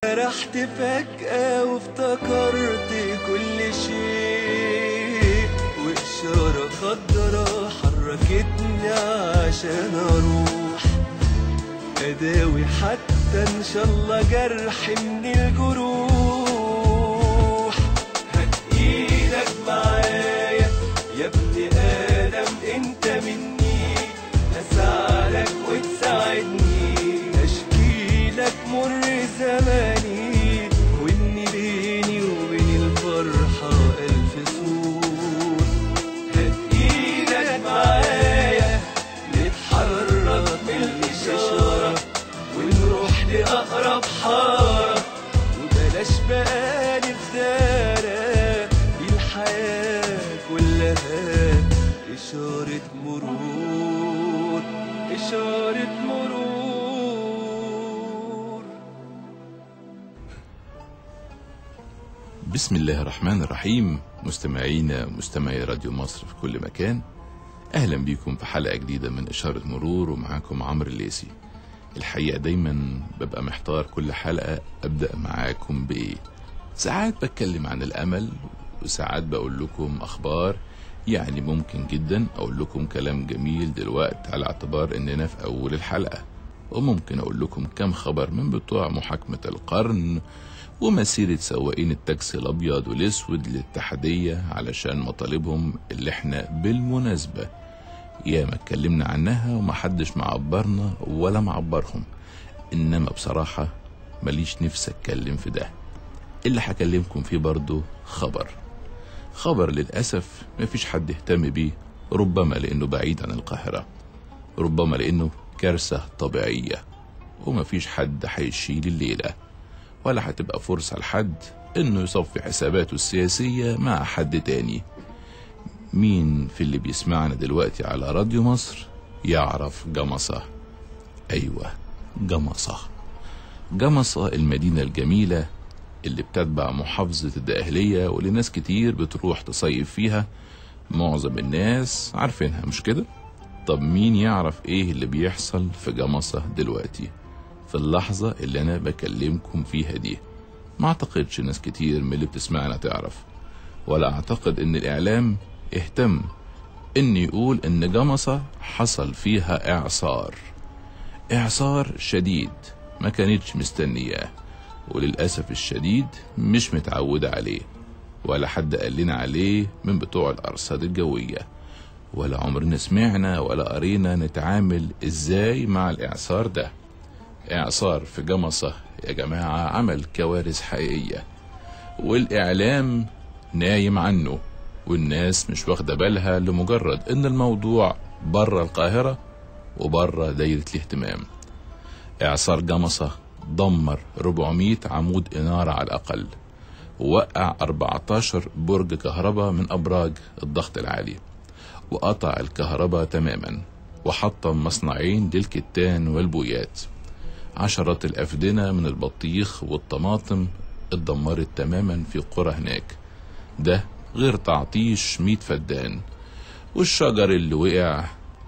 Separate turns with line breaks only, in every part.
سرحت فجأة وافتكرت كل شيء وإشارة خضرا حركتني عشان أروح أداوي حتى إن شاء الله جرح من الجروح هات إيدك معايا يا ابن آدم أنت مني هساعدك وتساعدني أشكيلك مر زماني وإني بيني وبين الفرحة ألف سور هات إيدك معايا نتحرك من الإشارة ونروح لأقرب حارة وبلاش بقى نتدارى دي الحياة كلها إشارة مرور إشارة مرور
بسم الله الرحمن الرحيم مستمعينا مستمعي راديو مصر في كل مكان اهلا بيكم في حلقه جديده من اشاره مرور ومعاكم عمرو الليسي الحقيقه دايما ببقى محتار كل حلقه ابدا معاكم بايه ساعات بتكلم عن الامل وساعات بقول لكم اخبار يعني ممكن جدا اقول لكم كلام جميل دلوقتي على اعتبار اننا في اول الحلقه وممكن اقول لكم كم خبر من بتوع محاكمه القرن ومسيرة سواقين التاكسي الأبيض والأسود للاتحادية علشان مطالبهم اللي احنا بالمناسبة ياما اتكلمنا عنها ومحدش معبرنا ولا معبرهم إنما بصراحة ماليش نفس أتكلم في ده اللي هكلمكم فيه برضو خبر خبر للأسف مفيش حد يهتم بيه ربما لأنه بعيد عن القاهرة ربما لأنه كارثة طبيعية ومفيش حد هيشيل الليلة ولا هتبقى فرصة لحد انه يصفي حساباته السياسية مع حد تاني مين في اللي بيسمعنا دلوقتي على راديو مصر يعرف جمصة ايوه جمصة جمصة المدينة الجميلة اللي بتتبع محافظة الدقهلية واللي ناس كتير بتروح تصيف فيها معظم الناس عارفينها مش كده؟ طب مين يعرف ايه اللي بيحصل في جمصة دلوقتي؟ في اللحظة اللي أنا بكلمكم فيها دي ما أعتقدش ناس كتير من اللي بتسمعنا تعرف ولا أعتقد إن الإعلام اهتم إن يقول إن جمصة حصل فيها إعصار إعصار شديد ما كانتش مستنياه وللأسف الشديد مش متعودة عليه ولا حد قال لنا عليه من بتوع الأرصاد الجوية ولا عمرنا سمعنا ولا قرينا نتعامل إزاي مع الإعصار ده إعصار في جمصة يا جماعة عمل كوارث حقيقية والإعلام نايم عنه والناس مش واخدة بالها لمجرد إن الموضوع بره القاهرة وبره دايرة الاهتمام إعصار جمصة دمر 400 عمود إنارة على الأقل ووقع 14 برج كهرباء من أبراج الضغط العالي وقطع الكهرباء تماما وحطم مصنعين للكتان والبويات عشرات الأفدنة من البطيخ والطماطم اتدمرت تماما في قرى هناك ده غير تعطيش ميت فدان والشجر اللي وقع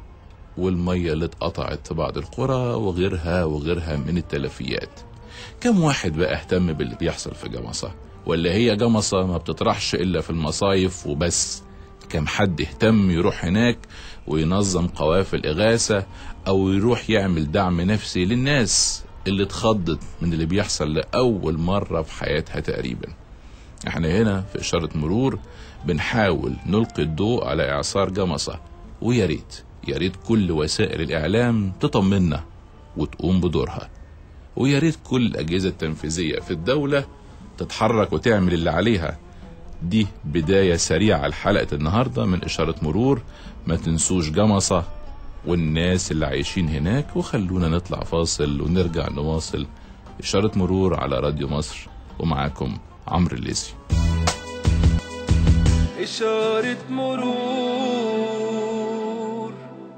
والمية اللي اتقطعت في بعض القرى وغيرها وغيرها من التلفيات كم واحد بقى اهتم باللي بيحصل في جمصة ولا هي جمصة ما بتطرحش إلا في المصايف وبس كم حد اهتم يروح هناك وينظم قوافل إغاثة أو يروح يعمل دعم نفسي للناس اللي اتخضت من اللي بيحصل لأول مرة في حياتها تقريبا احنا هنا في إشارة مرور بنحاول نلقي الضوء على إعصار جمصة ويا ريت يا ريت كل وسائل الإعلام تطمنا وتقوم بدورها ويا ريت كل الأجهزة التنفيذية في الدولة تتحرك وتعمل اللي عليها دي بداية سريعة لحلقة النهاردة من إشارة مرور ما تنسوش جمصة والناس اللي عايشين هناك وخلونا نطلع فاصل ونرجع نواصل إشارة مرور على راديو مصر ومعاكم عمرو الليسي
إشارة مرور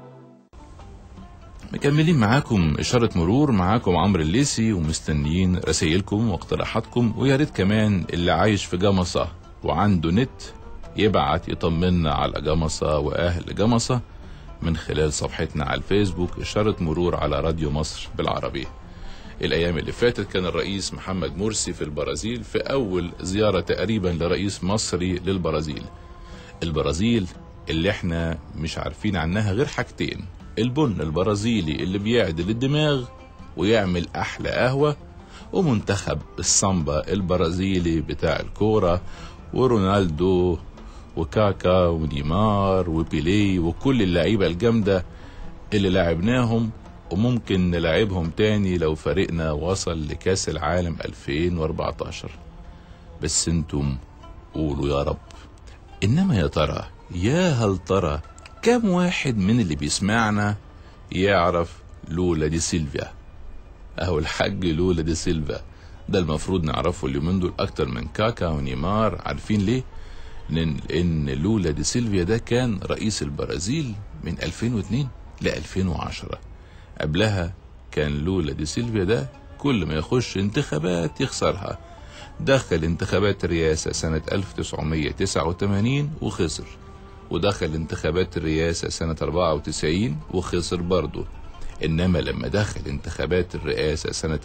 مكملين معاكم إشارة مرور معاكم عمرو الليسي ومستنيين رسائلكم واقتراحاتكم ويا ريت كمان اللي عايش في جمصة وعنده نت يبعت يطمنا على جمصة وأهل جمصة من خلال صفحتنا على الفيسبوك إشارة مرور على راديو مصر بالعربي الأيام اللي فاتت كان الرئيس محمد مرسي في البرازيل في أول زيارة تقريبا لرئيس مصري للبرازيل البرازيل اللي احنا مش عارفين عنها غير حاجتين البن البرازيلي اللي بيعدل الدماغ ويعمل أحلى قهوة ومنتخب السامبا البرازيلي بتاع الكورة ورونالدو وكاكا ونيمار وبيلي وكل اللعيبة الجامدة اللي لعبناهم وممكن نلعبهم تاني لو فريقنا وصل لكاس العالم 2014 بس انتم قولوا يا رب انما يا ترى يا هل ترى كم واحد من اللي بيسمعنا يعرف لولا دي سيلفيا اهو الحاج لولا دي سيلفا ده المفروض نعرفه اليومين دول اكتر من كاكا ونيمار عارفين ليه لان لأن لولا دي سيلفيا ده كان رئيس البرازيل من 2002 ل 2010 قبلها كان لولا دي سيلفيا ده كل ما يخش انتخابات يخسرها دخل انتخابات الرئاسة سنة 1989 وخسر ودخل انتخابات الرئاسة سنة 94 وخسر برضه إنما لما دخل انتخابات الرئاسة سنة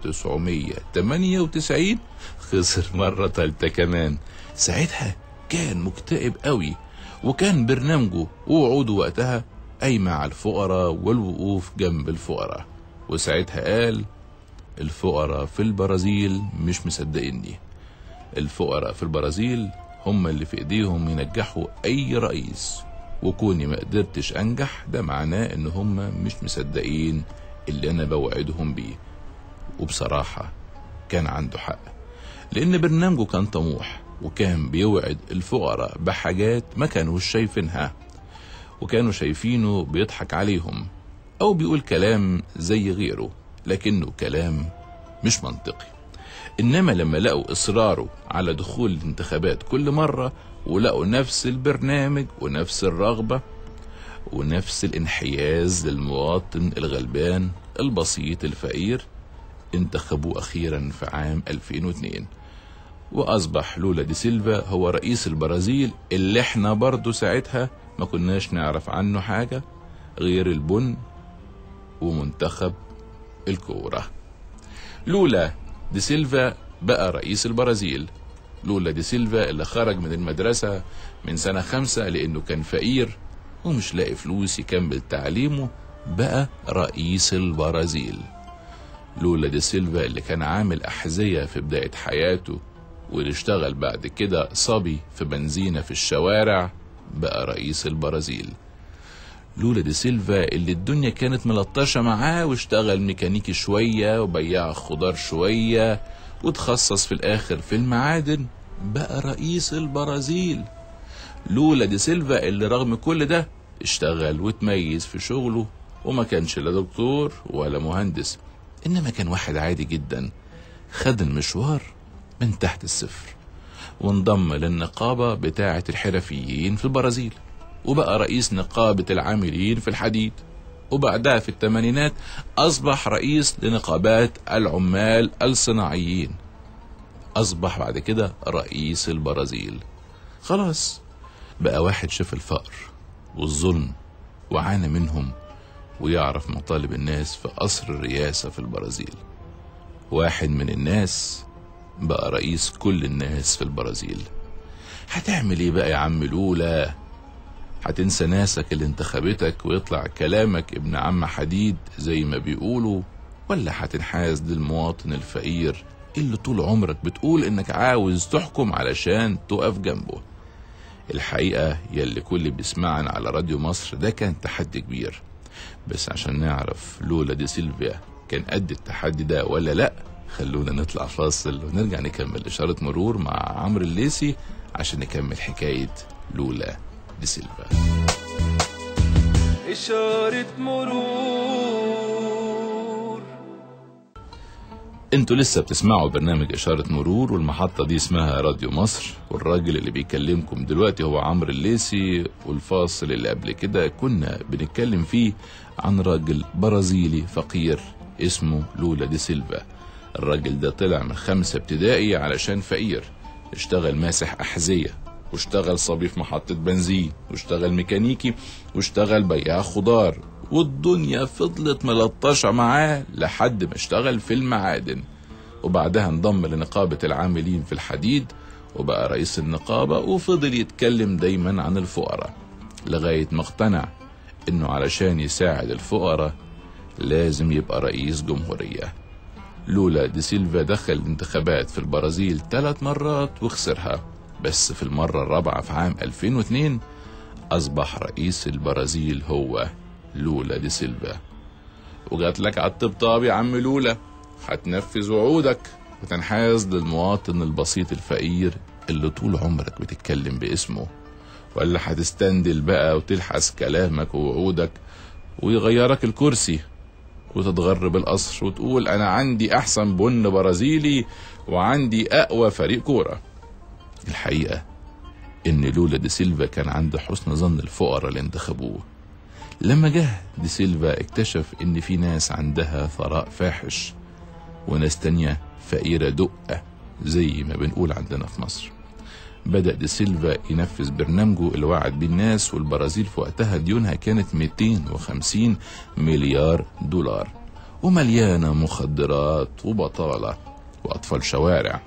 1998 خسر مرة تالتة كمان ساعتها كان مكتئب قوي وكان برنامجه ووعوده وقتها قايمة على الفقراء والوقوف جنب الفقراء وساعتها قال الفقراء في البرازيل مش مصدقيني الفقراء في البرازيل هم اللي في ايديهم ينجحوا اي رئيس وكوني ما قدرتش انجح ده معناه ان هم مش مصدقين اللي انا بوعدهم بيه وبصراحة كان عنده حق لان برنامجه كان طموح وكان بيوعد الفقراء بحاجات ما كانوش شايفينها وكانوا شايفينه بيضحك عليهم او بيقول كلام زي غيره لكنه كلام مش منطقي انما لما لقوا اصراره على دخول الانتخابات كل مرة ولقوا نفس البرنامج ونفس الرغبة ونفس الانحياز للمواطن الغلبان البسيط الفقير انتخبوه اخيرا في عام 2002 واصبح لولا دي سيلفا هو رئيس البرازيل اللي احنا برضو ساعتها ما كناش نعرف عنه حاجة غير البن ومنتخب الكورة لولا دي سيلفا بقى رئيس البرازيل لولا دي سيلفا اللي خرج من المدرسة من سنة خمسة لأنه كان فقير ومش لاقي فلوس يكمل تعليمه بقى رئيس البرازيل لولا دي سيلفا اللي كان عامل أحذية في بداية حياته واللي اشتغل بعد كده صبي في بنزينة في الشوارع بقى رئيس البرازيل لولا دي سيلفا اللي الدنيا كانت ملطشة معاه واشتغل ميكانيكي شوية وبياع خضار شوية وتخصص في الآخر في المعادن بقى رئيس البرازيل لولا دي سيلفا اللي رغم كل ده اشتغل وتميز في شغله وما كانش لا دكتور ولا مهندس إنما كان واحد عادي جدا خد المشوار من تحت الصفر وانضم للنقابة بتاعة الحرفيين في البرازيل وبقى رئيس نقابة العاملين في الحديد وبعدها في الثمانينات أصبح رئيس لنقابات العمال الصناعيين أصبح بعد كده رئيس البرازيل خلاص بقى واحد شاف الفقر والظلم وعانى منهم ويعرف مطالب الناس في قصر الرئاسة في البرازيل واحد من الناس بقى رئيس كل الناس في البرازيل هتعمل ايه بقى يا عم لولا هتنسى ناسك اللي انتخبتك ويطلع كلامك ابن عم حديد زي ما بيقولوا ولا هتنحاز للمواطن الفقير اللي طول عمرك بتقول انك عاوز تحكم علشان تقف جنبه الحقيقة يلي كل بيسمعنا على راديو مصر ده كان تحدي كبير بس عشان نعرف لولا دي سيلفيا كان قد التحدي ده ولا لا خلونا نطلع فاصل ونرجع نكمل إشارة مرور مع عمرو الليسي عشان نكمل حكاية لولا دي سيلفا
إشارة مرور
انتوا لسه بتسمعوا برنامج إشارة مرور والمحطة دي اسمها راديو مصر والراجل اللي بيكلمكم دلوقتي هو عمرو الليسي والفاصل اللي قبل كده كنا بنتكلم فيه عن راجل برازيلي فقير اسمه لولا دي سيلفا الراجل ده طلع من خمسة ابتدائي علشان فقير اشتغل ماسح أحذية واشتغل صبي في محطة بنزين واشتغل ميكانيكي واشتغل بياع خضار والدنيا فضلت ملطشة معاه لحد ما اشتغل في المعادن وبعدها انضم لنقابة العاملين في الحديد وبقى رئيس النقابة وفضل يتكلم دايما عن الفقراء لغاية ما اقتنع انه علشان يساعد الفقراء لازم يبقى رئيس جمهورية لولا دي سيلفا دخل الانتخابات في البرازيل ثلاث مرات وخسرها بس في المرة الرابعة في عام 2002 أصبح رئيس البرازيل هو لولا دي سيلفا وجات لك على الطبطاب يا عم لولا هتنفذ وعودك وتنحاز للمواطن البسيط الفقير اللي طول عمرك بتتكلم باسمه ولا هتستندل بقى وتلحس كلامك ووعودك ويغيرك الكرسي وتتغرب القصر وتقول انا عندي احسن بن برازيلي وعندي اقوى فريق كوره الحقيقه ان لولا دي سيلفا كان عند حسن ظن الفقراء اللي انتخبوه لما جه دي سيلفا اكتشف ان في ناس عندها ثراء فاحش وناس تانية فقيرة دقة زي ما بنقول عندنا في مصر بدأ دي سيلفا ينفذ برنامجه اللي وعد بيه الناس والبرازيل في وقتها ديونها كانت 250 مليار دولار ومليانة مخدرات وبطالة وأطفال شوارع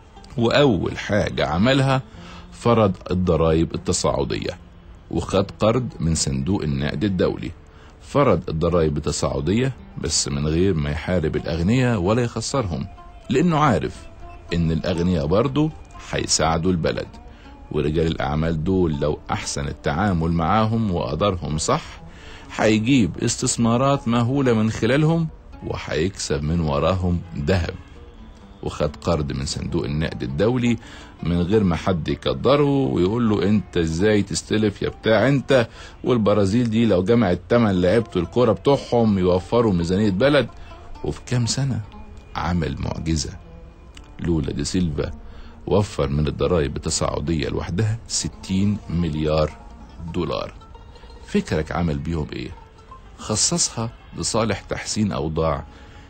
وأول حاجة عملها فرض الضرائب التصاعدية وخد قرض من صندوق النقد الدولي فرض الضرائب التصاعدية بس من غير ما يحارب الأغنياء ولا يخسرهم لأنه عارف إن الأغنياء برضه هيساعدوا البلد ورجال الأعمال دول لو أحسن التعامل معاهم وأدارهم صح هيجيب استثمارات مهولة من خلالهم وهيكسب من وراهم ذهب وخد قرض من صندوق النقد الدولي من غير ما حد يقدره ويقول له انت ازاي تستلف يا بتاع انت والبرازيل دي لو جمعت تمن لعيبه الكوره بتوعهم يوفروا ميزانيه بلد وفي كام سنه عمل معجزه لولا دي سيلفا وفر من الضرائب التصاعديه لوحدها 60 مليار دولار فكرك عمل بيهم ايه خصصها لصالح تحسين اوضاع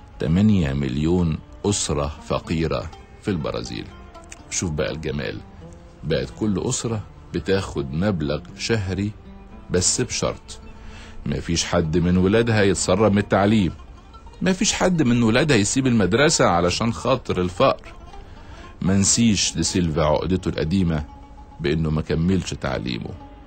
8 مليون أسرة فقيرة في البرازيل شوف بقى الجمال بقت كل أسرة بتاخد مبلغ شهري بس بشرط مفيش حد من ولادها يتسرب من التعليم مفيش حد من ولادها يسيب المدرسة علشان خاطر الفقر منسيش لسيلفا عقدته القديمة بأنه ما كملش تعليمه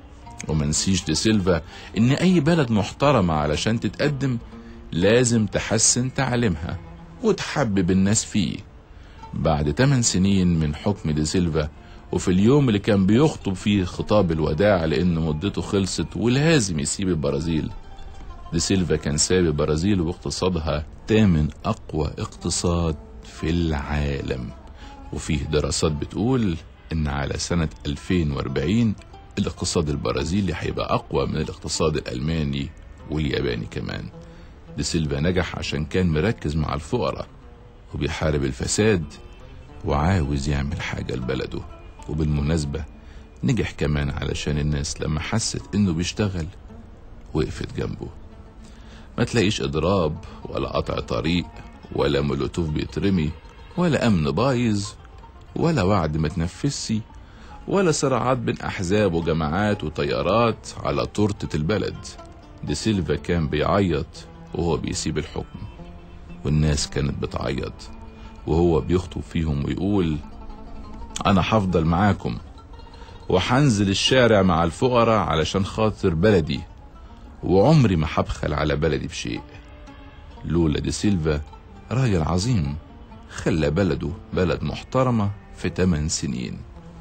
ومنسيش لسيلفا إن أي بلد محترمة علشان تتقدم لازم تحسن تعليمها وتحبب الناس فيه بعد 8 سنين من حكم دي سيلفا وفي اليوم اللي كان بيخطب فيه خطاب الوداع لأن مدته خلصت ولازم يسيب البرازيل دي سيلفا كان ساب البرازيل واقتصادها تامن أقوى اقتصاد في العالم وفيه دراسات بتقول إن على سنة 2040 الاقتصاد البرازيلي هيبقى أقوى من الاقتصاد الألماني والياباني كمان دي سيلفا نجح عشان كان مركز مع الفقراء وبيحارب الفساد وعاوز يعمل حاجة لبلده وبالمناسبة نجح كمان علشان الناس لما حست انه بيشتغل وقفت جنبه ما تلاقيش اضراب ولا قطع طريق ولا مولوتوف بيترمي ولا امن بايظ ولا وعد ما تنفذش ولا صراعات بين احزاب وجماعات وطيارات على تورتة البلد دي سيلفا كان بيعيط وهو بيسيب الحكم والناس كانت بتعيط وهو بيخطب فيهم ويقول انا هفضل معاكم وحنزل الشارع مع الفقراء علشان خاطر بلدي وعمري ما هبخل على بلدي بشيء لولا دي سيلفا راجل عظيم خلى بلده بلد محترمة في 8 سنين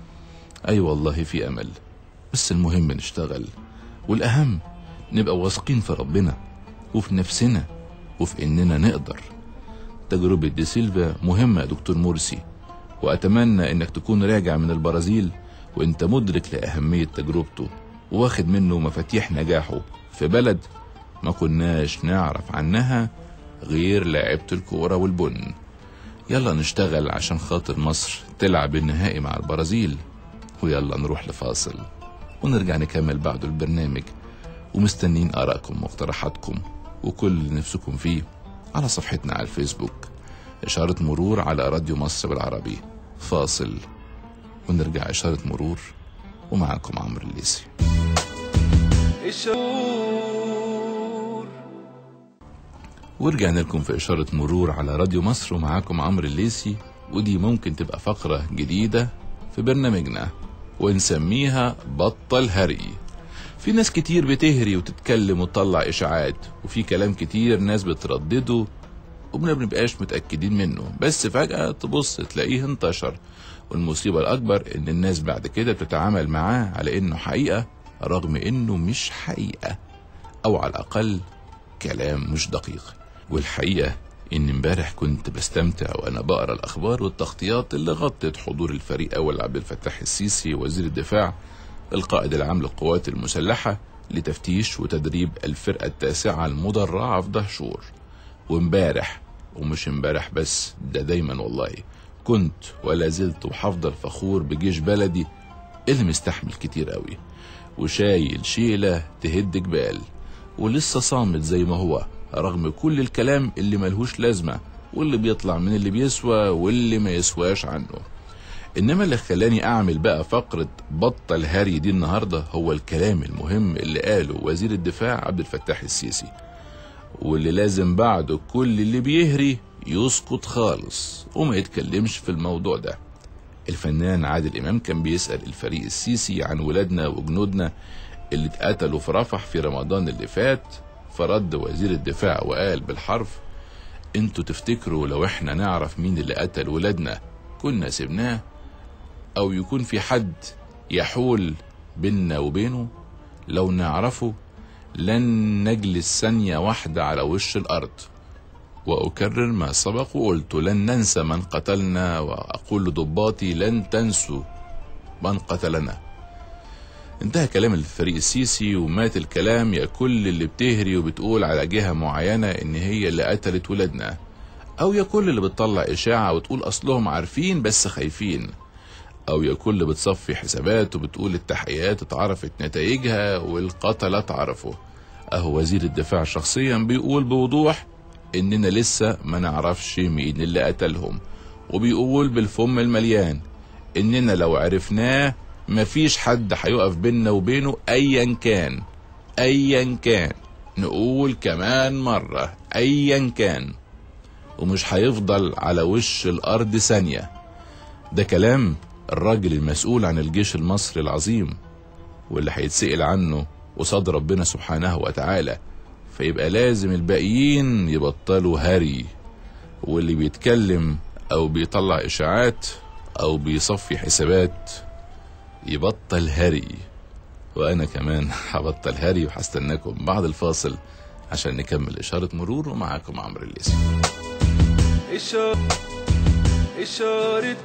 أي أيوة والله في أمل بس المهم نشتغل والأهم نبقى واثقين في ربنا وفي نفسنا وفي إننا نقدر تجربة دي سيلفا مهمة يا دكتور مرسي وأتمنى إنك تكون راجع من البرازيل وإنت مدرك لأهمية تجربته واخد منه مفاتيح نجاحه في بلد ما كناش نعرف عنها غير لعبة الكورة والبن يلا نشتغل عشان خاطر مصر تلعب النهائي مع البرازيل ويلا نروح لفاصل ونرجع نكمل بعده البرنامج ومستنين آرائكم واقتراحاتكم وكل اللي نفسكم فيه على صفحتنا على الفيسبوك إشارة مرور على راديو مصر بالعربي فاصل ونرجع إشارة مرور ومعكم عمرو الليسي
الشعور
ورجعنا لكم في إشارة مرور على راديو مصر ومعاكم عمرو الليسي ودي ممكن تبقى فقرة جديدة في برنامجنا ونسميها بطل هري في ناس كتير بتهري وتتكلم وتطلع إشاعات وفي كلام كتير ناس بتردده وما بنبقاش متأكدين منه بس فجأة تبص تلاقيه انتشر والمصيبة الأكبر إن الناس بعد كده بتتعامل معاه على إنه حقيقة رغم إنه مش حقيقة أو على الأقل كلام مش دقيق والحقيقة إن امبارح كنت بستمتع وأنا بقرا الأخبار والتغطيات اللي غطت حضور الفريق أول عبد الفتاح السيسي وزير الدفاع القائد العام للقوات المسلحة لتفتيش وتدريب الفرقة التاسعة المدرعة في دهشور وامبارح ومش امبارح بس ده دايما والله كنت ولا زلت وحفضل فخور بجيش بلدي اللي مستحمل كتير قوي وشايل شيلة تهد جبال ولسه صامت زي ما هو رغم كل الكلام اللي ملهوش لازمة واللي بيطلع من اللي بيسوى واللي ما يسواش عنه انما اللي خلاني اعمل بقى فقرة بطل هاري دي النهاردة هو الكلام المهم اللي قاله وزير الدفاع عبد الفتاح السيسي واللي لازم بعده كل اللي بيهري يسقط خالص وما يتكلمش في الموضوع ده الفنان عادل امام كان بيسأل الفريق السيسي عن ولادنا وجنودنا اللي اتقتلوا في رفح في رمضان اللي فات فرد وزير الدفاع وقال بالحرف انتوا تفتكروا لو احنا نعرف مين اللي قتل ولادنا كنا سبناه او يكون في حد يحول بيننا وبينه لو نعرفه لن نجلس ثانية واحدة على وش الأرض وأكرر ما سبق وقلت لن ننسى من قتلنا وأقول لضباطي لن تنسوا من قتلنا انتهى كلام الفريق السيسي ومات الكلام يا كل اللي بتهري وبتقول على جهة معينة ان هي اللي قتلت ولادنا او يا كل اللي بتطلع اشاعة وتقول اصلهم عارفين بس خايفين او يا كل اللي بتصفي حسابات وبتقول التحقيقات اتعرفت نتائجها والقتلة اتعرفوا اهو وزير الدفاع شخصيا بيقول بوضوح اننا لسه ما نعرفش مين اللي قتلهم وبيقول بالفم المليان اننا لو عرفناه مفيش حد هيقف بيننا وبينه ايا كان ايا كان نقول كمان مرة ايا كان ومش هيفضل على وش الارض ثانية ده كلام الراجل المسؤول عن الجيش المصري العظيم واللي هيتسأل عنه قصاد ربنا سبحانه وتعالى فيبقى لازم الباقيين يبطلوا هري واللي بيتكلم او بيطلع اشاعات او بيصفي حسابات يبطل هري وانا كمان هبطل هري وهستناكم بعد الفاصل عشان نكمل اشاره مرور ومعاكم عمرو الليسي
إشارة إشارة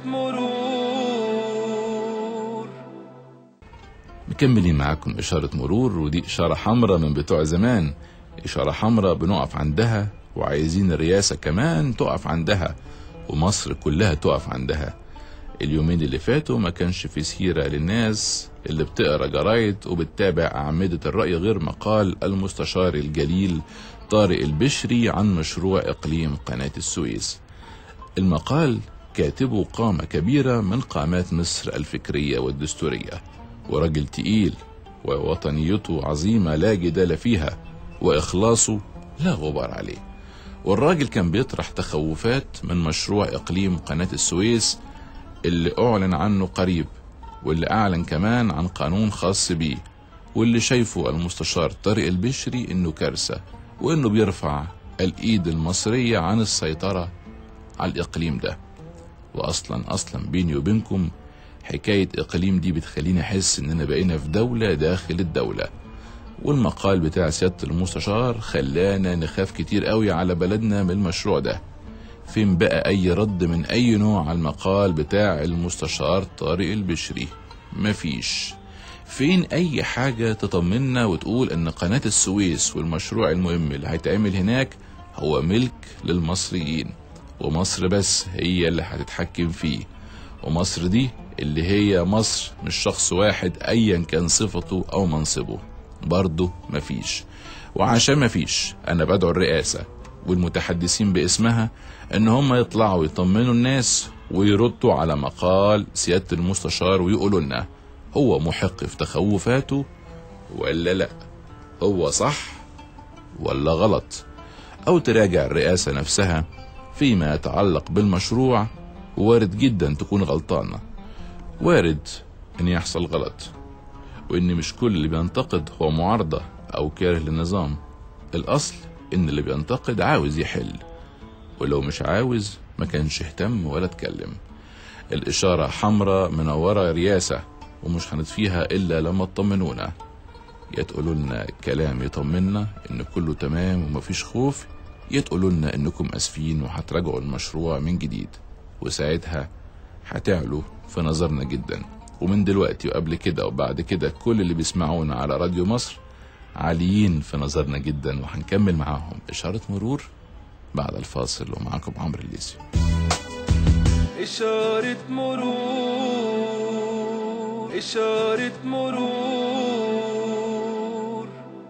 مرور
مكملين معاكم إشارة مرور ودي إشارة حمراء من بتوع زمان إشارة حمراء بنقف عندها وعايزين الرئاسة كمان تقف عندها ومصر كلها تقف عندها اليومين اللي فاتوا ما كانش في سيرة للناس اللي بتقرا جرايد وبتتابع أعمدة الرأي غير مقال المستشار الجليل طارق البشري عن مشروع إقليم قناة السويس المقال كاتبه قامة كبيرة من قامات مصر الفكرية والدستورية وراجل تقيل ووطنيته عظيمة لا جدال فيها وإخلاصه لا غبار عليه والراجل كان بيطرح تخوفات من مشروع إقليم قناة السويس اللي أعلن عنه قريب واللي أعلن كمان عن قانون خاص بيه واللي شايفه المستشار طارق البشري إنه كارثة وإنه بيرفع الإيد المصرية عن السيطرة على الإقليم ده وأصلا أصلا بيني وبينكم حكاية إقليم دي بتخليني أحس إننا بقينا في دولة داخل الدولة والمقال بتاع سيادة المستشار خلانا نخاف كتير قوي على بلدنا من المشروع ده فين بقى أي رد من أي نوع على المقال بتاع المستشار طارق البشري مفيش فين أي حاجة تطمنا وتقول إن قناة السويس والمشروع المهم اللي هيتعمل هناك هو ملك للمصريين ومصر بس هي اللي هتتحكم فيه ومصر دي اللي هي مصر مش شخص واحد أيا كان صفته أو منصبه برضه مفيش وعشان مفيش أنا بدعو الرئاسة والمتحدثين باسمها ان هم يطلعوا يطمنوا الناس ويردوا على مقال سيادة المستشار ويقولوا لنا هو محق في تخوفاته ولا لا هو صح ولا غلط أو تراجع الرئاسة نفسها فيما يتعلق بالمشروع وارد جدا تكون غلطانة وارد أن يحصل غلط وإن مش كل اللي بينتقد هو معارضة أو كاره للنظام الأصل إن اللي بينتقد عاوز يحل ولو مش عاوز ما كانش اهتم ولا اتكلم الإشارة حمراء منورة رياسة ومش هنطفيها إلا لما تطمنونا يا تقولوا لنا كلام يطمنا إن كله تمام ومفيش خوف يا تقولوا لنا إنكم آسفين وهتراجعوا المشروع من جديد وساعتها هتعلوا في نظرنا جدا ومن دلوقتي وقبل كده وبعد كده كل اللي بيسمعونا على راديو مصر عاليين في نظرنا جدا وهنكمل معاهم إشارة مرور بعد الفاصل ومعاكم عمرو الليسي
إشارة مرور إشارة مرور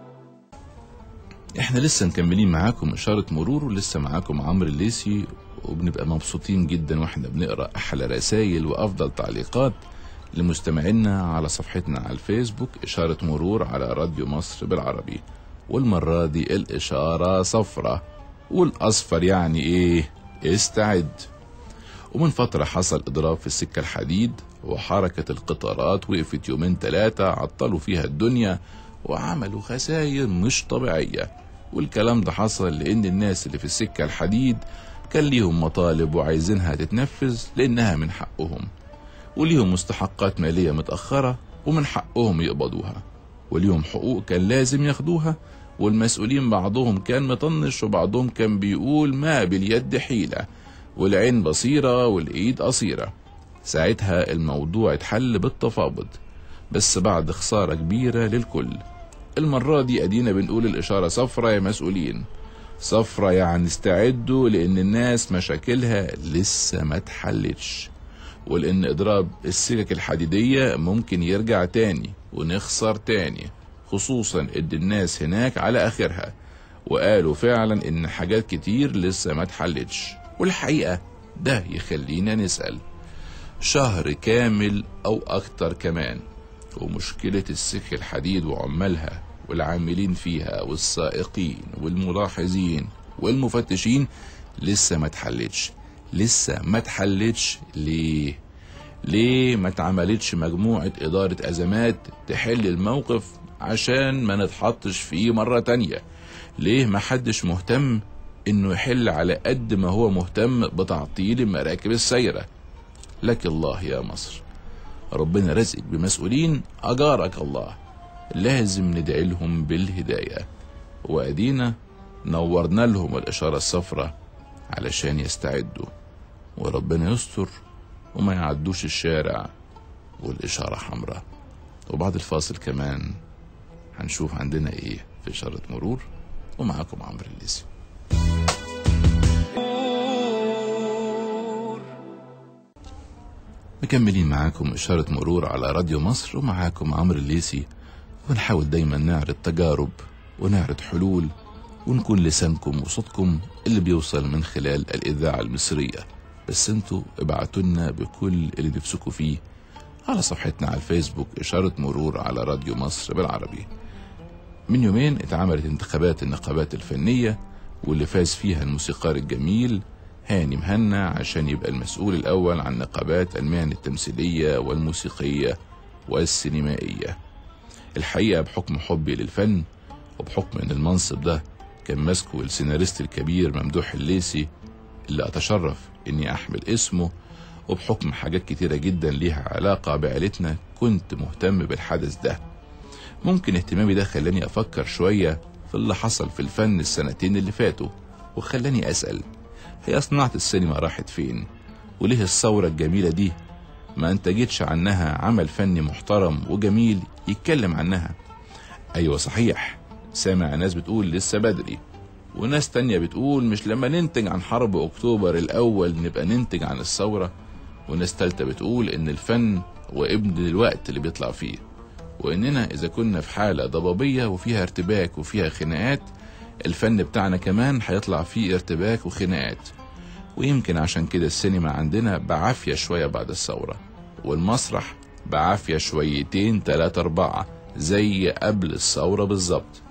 احنا لسه مكملين معاكم إشارة مرور ولسه معاكم عمرو الليسي وبنبقى مبسوطين جدا واحنا بنقرا احلى رسائل وافضل تعليقات لمستمعينا على صفحتنا على الفيسبوك إشارة مرور على راديو مصر بالعربي والمرة دي الإشارة صفرة والأصفر يعني إيه؟ استعد ومن فترة حصل إضراب في السكة الحديد وحركة القطارات وقفت يومين ثلاثة عطلوا فيها الدنيا وعملوا خسائر مش طبيعية والكلام ده حصل لأن الناس اللي في السكة الحديد كان ليهم مطالب وعايزينها تتنفذ لأنها من حقهم وليهم مستحقات مالية متأخرة ومن حقهم يقبضوها وليهم حقوق كان لازم ياخدوها والمسؤولين بعضهم كان مطنش وبعضهم كان بيقول ما باليد حيلة والعين بصيرة والإيد قصيرة ساعتها الموضوع اتحل بالتفاوض بس بعد خسارة كبيرة للكل المرة دي أدينا بنقول الإشارة صفرة يا مسؤولين صفرة يعني استعدوا لأن الناس مشاكلها لسه ما اتحلتش ولأن إضراب السكك الحديدية ممكن يرجع تاني ونخسر تاني خصوصا إن الناس هناك على آخرها وقالوا فعلا إن حاجات كتير لسه ما اتحلتش والحقيقة ده يخلينا نسأل شهر كامل أو أكتر كمان ومشكلة السكة الحديد وعمالها والعاملين فيها والسائقين والملاحظين والمفتشين لسه ما اتحلتش لسه ما اتحلتش ليه ليه ما اتعملتش مجموعة إدارة أزمات تحل الموقف عشان ما نتحطش فيه مرة تانية ليه ما حدش مهتم انه يحل على قد ما هو مهتم بتعطيل المراكب السايرة لك الله يا مصر ربنا رزقك بمسؤولين أجارك الله لازم ندعي لهم بالهداية وأدينا نورنا لهم الإشارة الصفراء علشان يستعدوا وربنا يستر وما يعدوش الشارع والإشارة حمراء وبعد الفاصل كمان هنشوف عندنا ايه في إشارة مرور ومعاكم عمرو الليسي مكملين معاكم إشارة مرور على راديو مصر ومعاكم عمرو الليسي ونحاول دايما نعرض تجارب ونعرض حلول ونكون لسانكم وصوتكم اللي بيوصل من خلال الإذاعة المصرية بس انتوا ابعتوا لنا بكل اللي نفسكوا فيه على صفحتنا على الفيسبوك إشارة مرور على راديو مصر بالعربي من يومين اتعملت انتخابات النقابات الفنية واللي فاز فيها الموسيقار الجميل هاني مهنا عشان يبقى المسؤول الأول عن نقابات المهن التمثيلية والموسيقية والسينمائية الحقيقة بحكم حبي للفن وبحكم ان المنصب ده كان ماسكه السيناريست الكبير ممدوح الليسي اللي اتشرف اني احمل اسمه وبحكم حاجات كتيرة جدا ليها علاقة بعيلتنا كنت مهتم بالحدث ده ممكن اهتمامي ده خلاني افكر شوية في اللي حصل في الفن السنتين اللي فاتوا وخلاني اسأل هي صناعة السينما راحت فين وليه الثورة الجميلة دي ما انتجتش عنها عمل فني محترم وجميل يتكلم عنها ايوه صحيح سامع ناس بتقول لسه بدري وناس تانية بتقول مش لما ننتج عن حرب اكتوبر الاول نبقى ننتج عن الثورة وناس تالتة بتقول ان الفن هو ابن الوقت اللي بيطلع فيه واننا اذا كنا في حالة ضبابية وفيها ارتباك وفيها خناقات الفن بتاعنا كمان هيطلع فيه ارتباك وخناقات ويمكن عشان كده السينما عندنا بعافية شوية بعد الثورة والمسرح بعافية شويتين تلاتة أربعة زي قبل الثورة بالظبط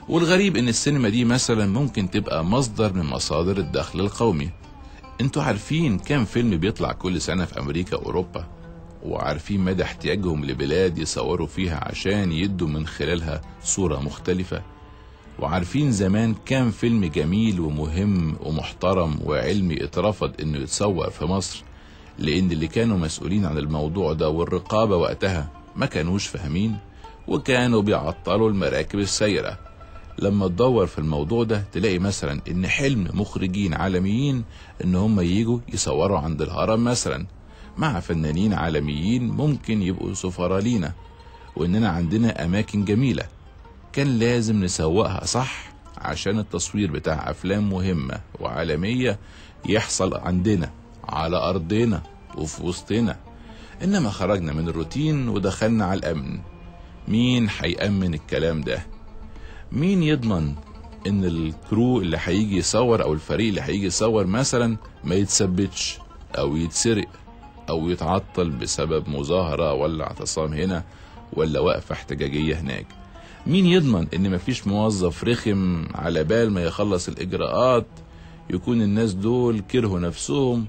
والغريب ان السينما دي مثلا ممكن تبقى مصدر من مصادر الدخل القومي انتوا عارفين كام فيلم بيطلع كل سنة في امريكا واوروبا وعارفين مدى احتياجهم لبلاد يصوروا فيها عشان يدوا من خلالها صورة مختلفة وعارفين زمان كام فيلم جميل ومهم ومحترم وعلمي اترفض انه يتصور في مصر لان اللي كانوا مسؤولين عن الموضوع ده والرقابة وقتها ما كانوش فاهمين وكانوا بيعطلوا المراكب السايرة لما تدور في الموضوع ده تلاقي مثلا ان حلم مخرجين عالميين ان هم يجوا يصوروا عند الهرم مثلا مع فنانين عالميين ممكن يبقوا سفراء لينا واننا عندنا اماكن جميله كان لازم نسوقها صح عشان التصوير بتاع افلام مهمه وعالميه يحصل عندنا على ارضنا وفي وسطنا انما خرجنا من الروتين ودخلنا على الامن مين هيأمن الكلام ده مين يضمن ان الكرو اللي هيجي يصور او الفريق اللي هيجي يصور مثلا ما يتثبتش او يتسرق او يتعطل بسبب مظاهرة ولا اعتصام هنا ولا وقفة احتجاجية هناك مين يضمن ان مفيش موظف رخم على بال ما يخلص الاجراءات يكون الناس دول كرهوا نفسهم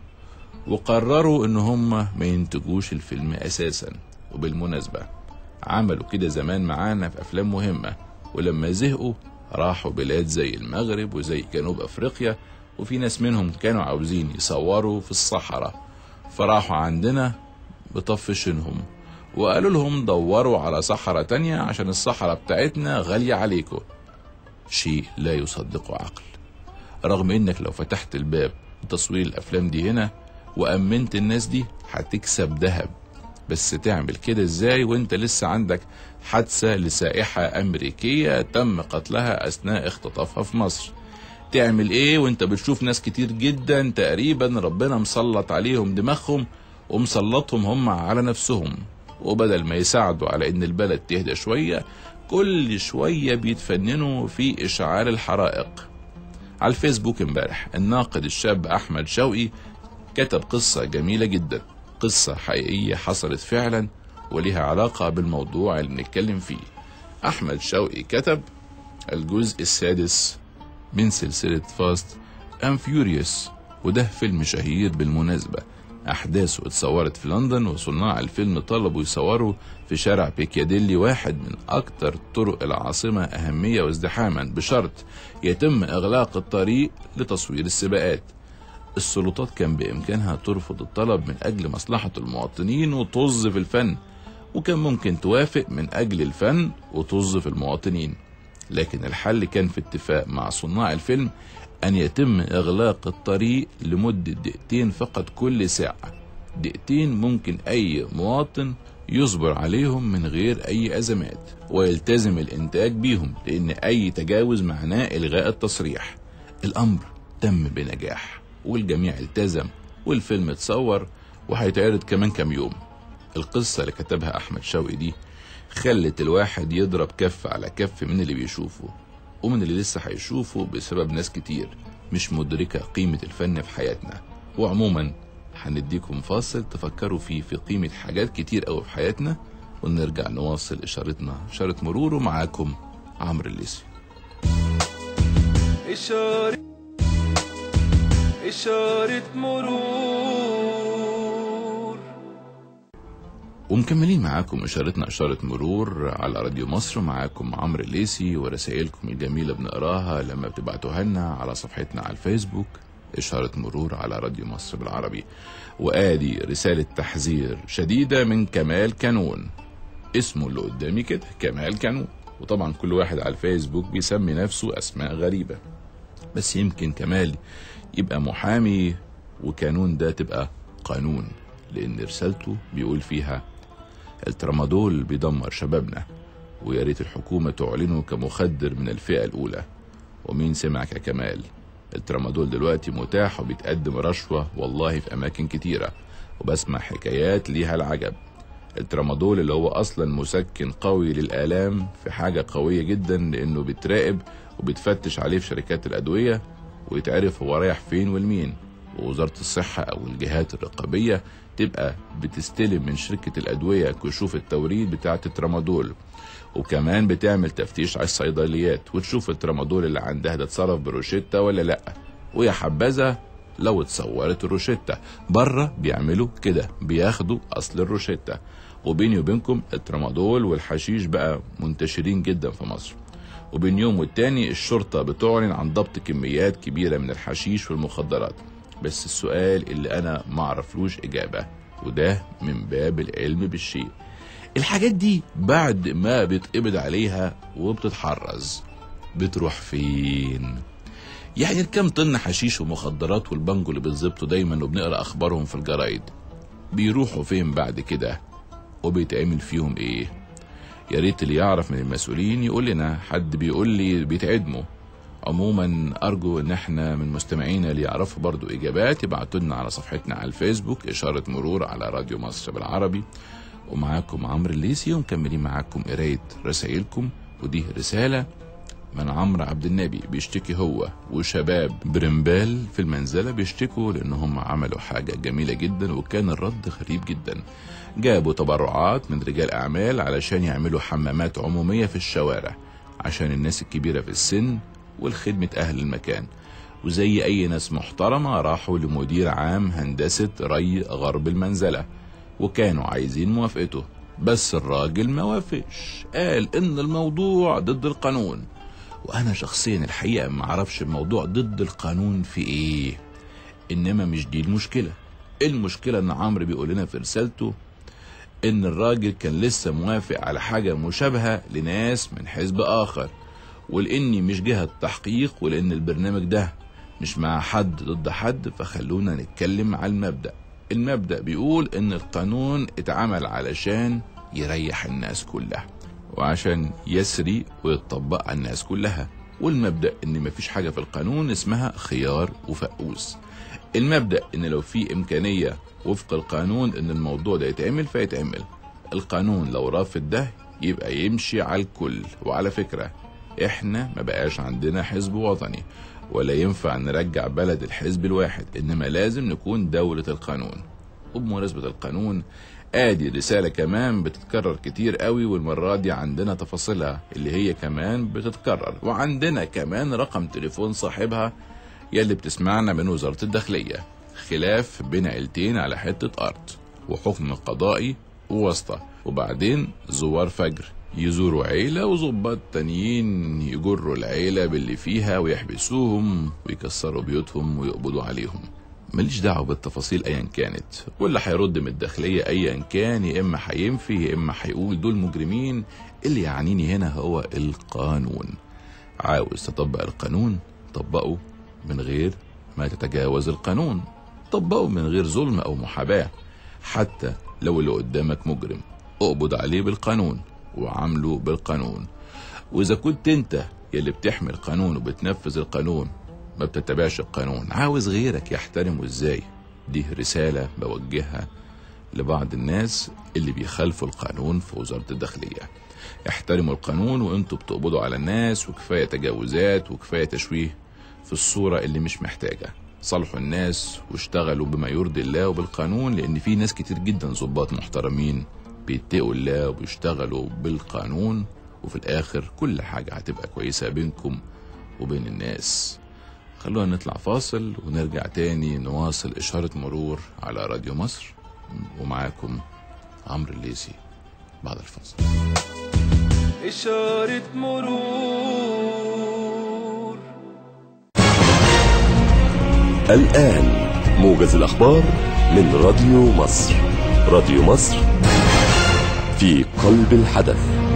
وقرروا ان هم ما ينتجوش الفيلم اساسا وبالمناسبة عملوا كده زمان معانا في افلام مهمة ولما زهقوا راحوا بلاد زي المغرب وزي جنوب افريقيا وفي ناس منهم كانوا عاوزين يصوروا في الصحراء فراحوا عندنا بطفشنهم وقالوا لهم دوروا على صحراء تانية عشان الصحراء بتاعتنا غالية عليكم شيء لا يصدقه عقل رغم انك لو فتحت الباب لتصوير الافلام دي هنا وامنت الناس دي هتكسب ذهب بس تعمل كده ازاي وانت لسه عندك حادثة لسائحة امريكية تم قتلها اثناء اختطافها في مصر تعمل ايه وانت بتشوف ناس كتير جدا تقريبا ربنا مسلط عليهم دماغهم ومسلطهم هم على نفسهم وبدل ما يساعدوا على ان البلد تهدى شوية كل شوية بيتفننوا في اشعال الحرائق على الفيسبوك امبارح الناقد الشاب احمد شوقي كتب قصة جميلة جدا قصة حقيقية حصلت فعلا ولها علاقة بالموضوع اللي بنتكلم فيه أحمد شوقي كتب الجزء السادس من سلسلة فاست أم فيوريوس وده فيلم شهير بالمناسبة أحداثه اتصورت في لندن وصناع الفيلم طلبوا يصوروا في شارع بيكياديلي واحد من أكثر طرق العاصمة أهمية وازدحاما بشرط يتم إغلاق الطريق لتصوير السباقات السلطات كان بإمكانها ترفض الطلب من أجل مصلحة المواطنين وطز في الفن وكان ممكن توافق من أجل الفن وطز في المواطنين لكن الحل كان في اتفاق مع صناع الفيلم أن يتم إغلاق الطريق لمدة دقيقتين فقط كل ساعة دقيقتين ممكن أي مواطن يصبر عليهم من غير أي أزمات ويلتزم الإنتاج بيهم لأن أي تجاوز معناه إلغاء التصريح الأمر تم بنجاح والجميع التزم والفيلم اتصور وهيتعرض كمان كام يوم القصة اللي كتبها أحمد شوقي دي خلت الواحد يضرب كف على كف من اللي بيشوفه ومن اللي لسه هيشوفه بسبب ناس كتير مش مدركة قيمة الفن في حياتنا وعموما هنديكم فاصل تفكروا فيه في قيمة حاجات كتير قوي في حياتنا ونرجع نواصل إشارتنا إشارة مرور ومعاكم عمرو الليسي
إشارة إشارة مرور
ومكملين معاكم إشارتنا إشارة مرور على راديو مصر معاكم عمرو الليسي ورسائلكم الجميلة بنقراها لما بتبعتوها لنا على صفحتنا على الفيسبوك إشارة مرور على راديو مصر بالعربي وآدي رسالة تحذير شديدة من كمال كانون اسمه اللي قدامي كده كمال كانون وطبعا كل واحد على الفيسبوك بيسمي نفسه أسماء غريبة بس يمكن كمال يبقى محامي وكانون ده تبقى قانون لأن رسالته بيقول فيها الترامادول بيدمر شبابنا ويا ريت الحكومة تعلنه كمخدر من الفئة الأولى ومين سمعك يا كمال الترامادول دلوقتي متاح وبيتقدم رشوة والله في أماكن كتيرة وبسمع حكايات ليها العجب الترامادول اللي هو أصلا مسكن قوي للآلام في حاجة قوية جدا لأنه بيتراقب وبيتفتش عليه في شركات الأدوية ويتعرف هو رايح فين والمين ووزارة الصحة أو الجهات الرقابية تبقى بتستلم من شركة الأدوية كشوف التوريد بتاعة الترامادول وكمان بتعمل تفتيش على الصيدليات وتشوف الترامادول اللي عندها ده اتصرف بروشتة ولا لأ ويا حبذا لو اتصورت الروشتة بره بيعملوا كده بياخدوا أصل الروشتة وبيني وبينكم الترامادول والحشيش بقى منتشرين جدا في مصر وبين يوم والتاني الشرطة بتعلن عن ضبط كميات كبيرة من الحشيش والمخدرات بس السؤال اللي أنا معرفلوش إجابة وده من باب العلم بالشيء الحاجات دي بعد ما بيتقبض عليها وبتتحرز بتروح فين يعني الكام طن حشيش ومخدرات والبنجو اللي بتظبطوا دايما وبنقرا اخبارهم في الجرايد بيروحوا فين بعد كده وبيتعمل فيهم ايه يا ريت اللي يعرف من المسؤولين يقول لنا حد بيقول لي بيتعدموا عموما ارجو ان احنا من مستمعينا اللي يعرفوا برضو اجابات يبعتوا لنا على صفحتنا على الفيسبوك اشاره مرور على راديو مصر بالعربي ومعاكم عمرو الليسي ومكملين معاكم قرايه رسائلكم ودي رساله من عمرو عبد النبي بيشتكي هو وشباب برمبال في المنزلة بيشتكوا لأن هم عملوا حاجة جميلة جدا وكان الرد غريب جدا جابوا تبرعات من رجال أعمال علشان يعملوا حمامات عمومية في الشوارع عشان الناس الكبيرة في السن والخدمة أهل المكان وزي أي ناس محترمة راحوا لمدير عام هندسة ري غرب المنزلة وكانوا عايزين موافقته بس الراجل ما وافقش قال ان الموضوع ضد القانون وانا شخصيا الحقيقه ما اعرفش الموضوع ضد القانون في ايه انما مش دي المشكله المشكله ان عمرو بيقول لنا في رسالته ان الراجل كان لسه موافق على حاجه مشابهه لناس من حزب اخر ولاني مش جهه تحقيق ولان البرنامج ده مش مع حد ضد حد فخلونا نتكلم على المبدا المبدا بيقول ان القانون اتعمل علشان يريح الناس كلها وعشان يسري ويطبق على الناس كلها والمبدا ان مفيش حاجه في القانون اسمها خيار وفقوس المبدا ان لو في امكانيه وفق القانون ان الموضوع ده يتعمل فيتعمل القانون لو رافض ده يبقى يمشي على الكل وعلى فكره احنا ما بقاش عندنا حزب وطني ولا ينفع نرجع بلد الحزب الواحد انما لازم نكون دولة القانون وبمناسبة القانون ادي رسالة كمان بتتكرر كتير قوي والمرة دي عندنا تفاصيلها اللي هي كمان بتتكرر وعندنا كمان رقم تليفون صاحبها يلي بتسمعنا من وزارة الداخلية خلاف بين عيلتين على حتة أرض وحكم قضائي وواسطة وبعدين زوار فجر يزوروا عيلة وظباط تانيين يجروا العيلة باللي فيها ويحبسوهم ويكسروا بيوتهم ويقبضوا عليهم ماليش دعوة بالتفاصيل أيا كانت واللي هيرد من الداخلية أيا كان يا إما هينفي يا إما هيقول دول مجرمين اللي يعنيني هنا هو القانون عاوز تطبق القانون طبقه من غير ما تتجاوز القانون طبقه من غير ظلم أو محاباة حتى لو اللي قدامك مجرم اقبض عليه بالقانون وعامله بالقانون واذا كنت انت يلي بتحمي القانون وبتنفذ القانون ما بتتبعش القانون عاوز غيرك يحترمه ازاي دي رسالة بوجهها لبعض الناس اللي بيخالفوا القانون في وزارة الداخلية احترموا القانون وانتوا بتقبضوا على الناس وكفاية تجاوزات وكفاية تشويه في الصورة اللي مش محتاجة صالحوا الناس واشتغلوا بما يرضي الله وبالقانون لان في ناس كتير جدا ضباط محترمين بيتقوا الله وبيشتغلوا بالقانون وفي الاخر كل حاجة هتبقى كويسة بينكم وبين الناس خلونا نطلع فاصل ونرجع تاني نواصل إشارة مرور على راديو مصر ومعاكم عمرو الليسي بعد الفاصل
إشارة مرور
الآن موجز الأخبار من راديو مصر راديو مصر في قلب الحدث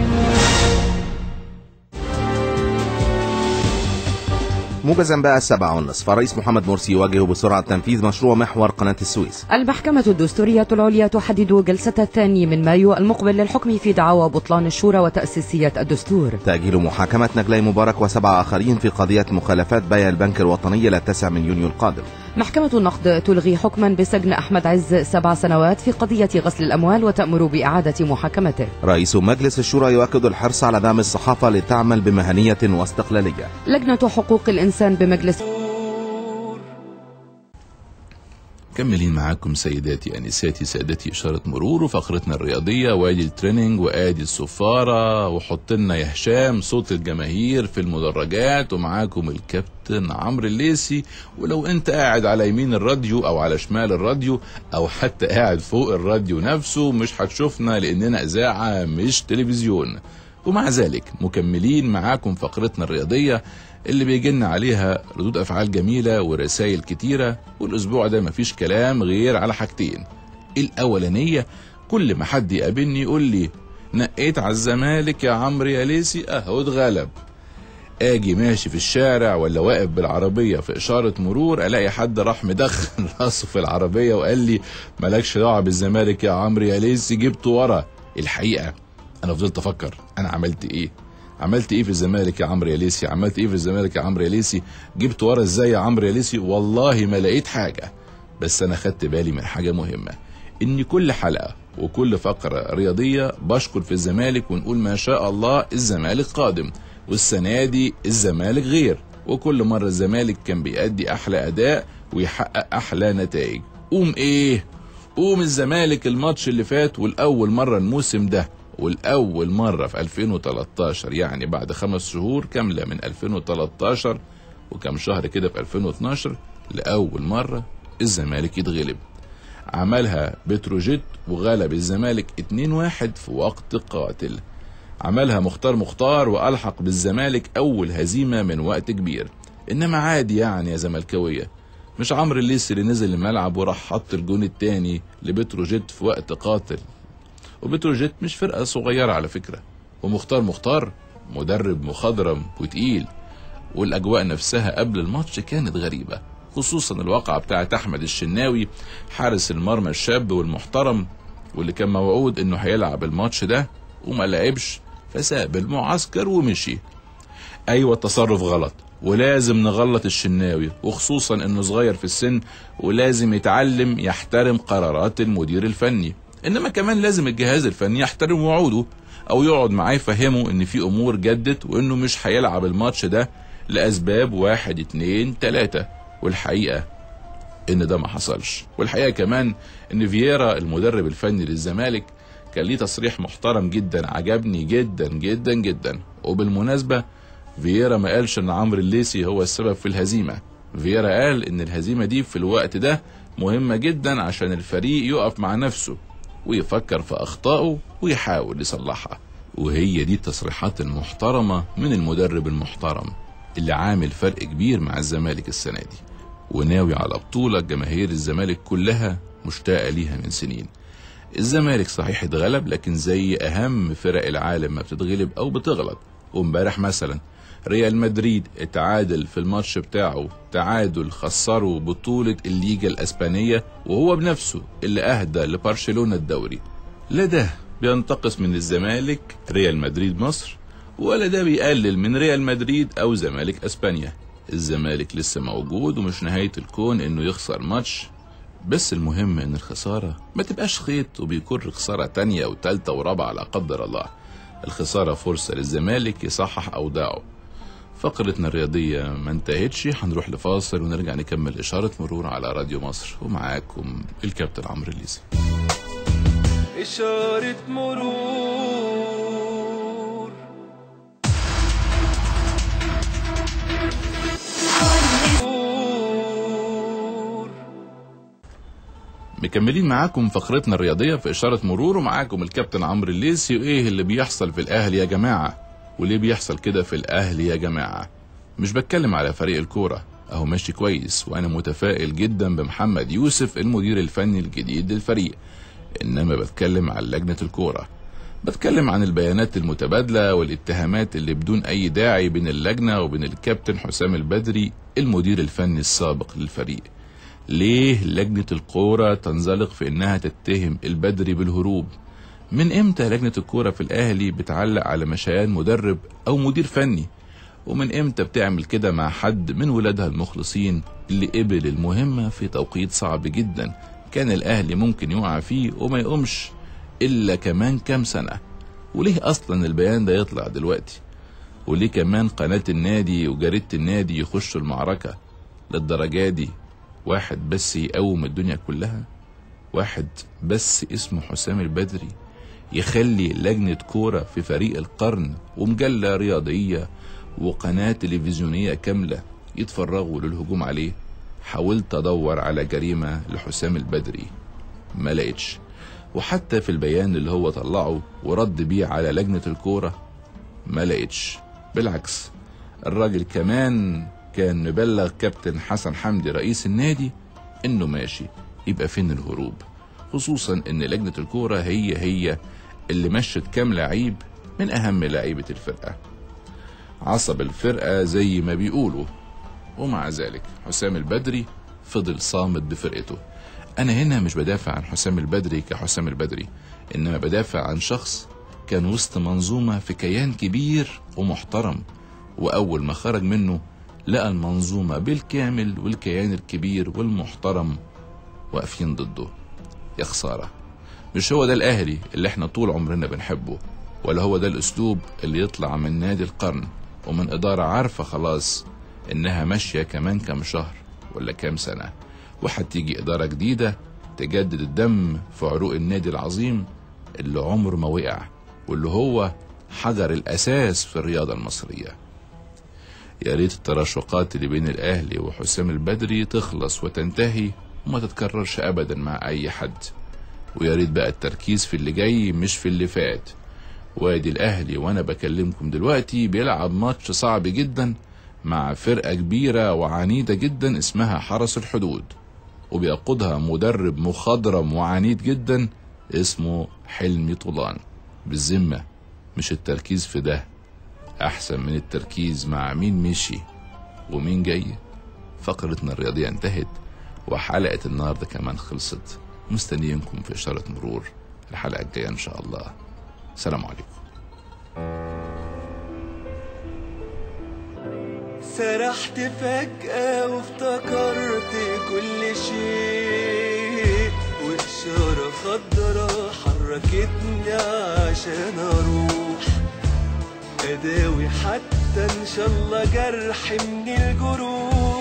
موجزا بقى السبعة والنصف الرئيس محمد مرسي يواجه بسرعة تنفيذ مشروع محور قناة السويس
المحكمة الدستورية العليا تحدد جلسة الثاني من مايو المقبل للحكم في دعاوى بطلان الشورى وتأسيسية الدستور
تأجيل محاكمة نجلاي مبارك وسبعة آخرين في قضية مخالفات بيع البنك الوطني إلى التاسع من يونيو القادم
محكمة النقد تلغي حكما بسجن أحمد عز سبع سنوات في قضية غسل الأموال وتأمر بإعادة محاكمته
رئيس مجلس الشورى يؤكد الحرص على دعم الصحافة لتعمل بمهنية واستقلالية
لجنة حقوق الإنسان بمجلس
مكملين معاكم سيداتي انساتي سادتي اشاره مرور وفقرتنا الرياضيه وادي التريننج وادي الصفاره وحط لنا يا هشام صوت الجماهير في المدرجات ومعاكم الكابتن عمرو الليسي ولو انت قاعد على يمين الراديو او على شمال الراديو او حتى قاعد فوق الراديو نفسه مش هتشوفنا لاننا اذاعه مش تلفزيون ومع ذلك مكملين معاكم فقرتنا الرياضيه اللي بيجي لنا عليها ردود افعال جميله ورسائل كتيره والاسبوع ده مفيش كلام غير على حاجتين الاولانيه كل ما حد يقابلني يقول لي نقيت على الزمالك يا عمرو يا ليسي اهو اتغلب اجي ماشي في الشارع ولا واقف بالعربيه في اشاره مرور الاقي حد راح مدخل راسه في العربيه وقال لي مالكش دعوه بالزمالك يا عمرو يا ليسي جبته ورا الحقيقه انا فضلت افكر انا عملت ايه عملت ايه في الزمالك يا عمرو يا ليسي عملت ايه في الزمالك يا عمرو يا ليسي جبت ورا ازاي يا عمرو يا ليسي والله ما لقيت حاجه بس انا خدت بالي من حاجه مهمه ان كل حلقه وكل فقره رياضيه بشكر في الزمالك ونقول ما شاء الله الزمالك قادم والسنه دي الزمالك غير وكل مره الزمالك كان بيأدي احلى اداء ويحقق احلى نتائج قوم ايه قوم الزمالك الماتش اللي فات والاول مره الموسم ده والأول مرة في 2013 يعني بعد خمس شهور كاملة من 2013 وكم شهر كده في 2012 لأول مرة الزمالك يتغلب عملها بتروجيت وغلب الزمالك 2-1 في وقت قاتل عملها مختار مختار وألحق بالزمالك أول هزيمة من وقت كبير إنما عادي يعني يا زملكاوية مش عمرو الليسي اللي نزل الملعب وراح حط الجون التاني لبتروجيت في وقت قاتل وبتروجيت مش فرقة صغيرة على فكرة ومختار مختار مدرب مخضرم وتقيل والأجواء نفسها قبل الماتش كانت غريبة خصوصا الواقعة بتاعت أحمد الشناوي حارس المرمى الشاب والمحترم واللي كان موعود إنه هيلعب الماتش ده وما لعبش فساب المعسكر ومشي أيوة التصرف غلط ولازم نغلط الشناوي وخصوصا انه صغير في السن ولازم يتعلم يحترم قرارات المدير الفني انما كمان لازم الجهاز الفني يحترم وعوده او يقعد معاه يفهمه ان في امور جدت وانه مش هيلعب الماتش ده لاسباب واحد اتنين تلاتة والحقيقة ان ده ما حصلش والحقيقة كمان ان فييرا المدرب الفني للزمالك كان ليه تصريح محترم جدا عجبني جدا جدا جدا وبالمناسبة فييرا ما قالش ان عمرو الليسي هو السبب في الهزيمة فييرا قال ان الهزيمة دي في الوقت ده مهمة جدا عشان الفريق يقف مع نفسه ويفكر في أخطائه ويحاول يصلحها وهي دي التصريحات المحترمة من المدرب المحترم اللي عامل فرق كبير مع الزمالك السنة دي وناوي على بطولة جماهير الزمالك كلها مشتاقة ليها من سنين الزمالك صحيح اتغلب لكن زي أهم فرق العالم ما بتتغلب أو بتغلط وامبارح مثلا ريال مدريد اتعادل في الماتش بتاعه تعادل خسره بطولة الليجا الأسبانية وهو بنفسه اللي أهدى لبرشلونة الدوري لا ده بينتقص من الزمالك ريال مدريد مصر ولا ده بيقلل من ريال مدريد أو زمالك أسبانيا الزمالك لسه موجود ومش نهاية الكون إنه يخسر ماتش بس المهم إن الخسارة ما تبقاش خيط وبيكر خسارة تانية وتالتة ورابعة لا قدر الله الخسارة فرصة للزمالك يصحح أوضاعه فقرتنا الرياضية ما انتهتش هنروح لفاصل ونرجع نكمل إشارة مرور على راديو مصر ومعاكم الكابتن عمرو الليسي
إشارة مرور مرور.
مكملين معاكم فقرتنا الرياضية في إشارة مرور ومعاكم الكابتن عمرو الليسي وإيه اللي بيحصل في الأهلي يا جماعة وليه بيحصل كده في الأهلي يا جماعة مش بتكلم على فريق الكورة أهو ماشي كويس وأنا متفائل جدا بمحمد يوسف المدير الفني الجديد للفريق إنما بتكلم عن لجنة الكورة بتكلم عن البيانات المتبادلة والاتهامات اللي بدون أي داعي بين اللجنة وبين الكابتن حسام البدري المدير الفني السابق للفريق ليه لجنة الكورة تنزلق في إنها تتهم البدري بالهروب من إمتى لجنة الكورة في الأهلي بتعلق على مشيان مدرب أو مدير فني ومن إمتى بتعمل كده مع حد من ولادها المخلصين اللي قبل المهمة في توقيت صعب جدا كان الأهلي ممكن يقع فيه وما يقومش إلا كمان كام سنة وليه أصلا البيان ده يطلع دلوقتي وليه كمان قناة النادي وجريدة النادي يخشوا المعركة للدرجة دي واحد بس يقوم الدنيا كلها واحد بس اسمه حسام البدري يخلي لجنة كورة في فريق القرن ومجلة رياضية وقناة تلفزيونية كاملة يتفرغوا للهجوم عليه حاولت أدور على جريمة لحسام البدري ما لقيتش وحتى في البيان اللي هو طلعه ورد بيه على لجنة الكورة ما لقيتش بالعكس الراجل كمان كان مبلغ كابتن حسن حمدي رئيس النادي انه ماشي يبقى فين الهروب خصوصا ان لجنة الكورة هي هي اللي مشت كام لعيب من اهم لعيبة الفرقة عصب الفرقة زي ما بيقولوا ومع ذلك حسام البدري فضل صامت بفرقته انا هنا مش بدافع عن حسام البدري كحسام البدري انما بدافع عن شخص كان وسط منظومة في كيان كبير ومحترم واول ما خرج منه لقى المنظومة بالكامل والكيان الكبير والمحترم واقفين ضده يا خسارة مش هو ده الأهلي اللي احنا طول عمرنا بنحبه ولا هو ده الأسلوب اللي يطلع من نادي القرن ومن إدارة عارفة خلاص إنها ماشية كمان كام شهر ولا كام سنة وهتيجي إدارة جديدة تجدد الدم في عروق النادي العظيم اللي عمره ما وقع واللي هو حجر الأساس في الرياضة المصرية يا ريت التراشقات اللي بين الأهلي وحسام البدري تخلص وتنتهي وما تتكررش أبدا مع أي حد ويا ريت بقى التركيز في اللي جاي مش في اللي فات وادي الأهلي وأنا بكلمكم دلوقتي بيلعب ماتش صعب جدا مع فرقة كبيرة وعنيدة جدا اسمها حرس الحدود وبيقودها مدرب مخضرم وعنيد جدا اسمه حلمي طولان بالذمة مش التركيز في ده أحسن من التركيز مع مين مشي ومين جاي فقرتنا الرياضية انتهت وحلقة النهاردة كمان خلصت مستنيينكم في إشارة مرور الحلقة الجاية إن شاء الله سلام عليكم
سرحت فجأة وافتكرت كل شيء وإشارة خضرا حركتني عشان أروح أداوي حتى إن شاء الله جرح من الجروح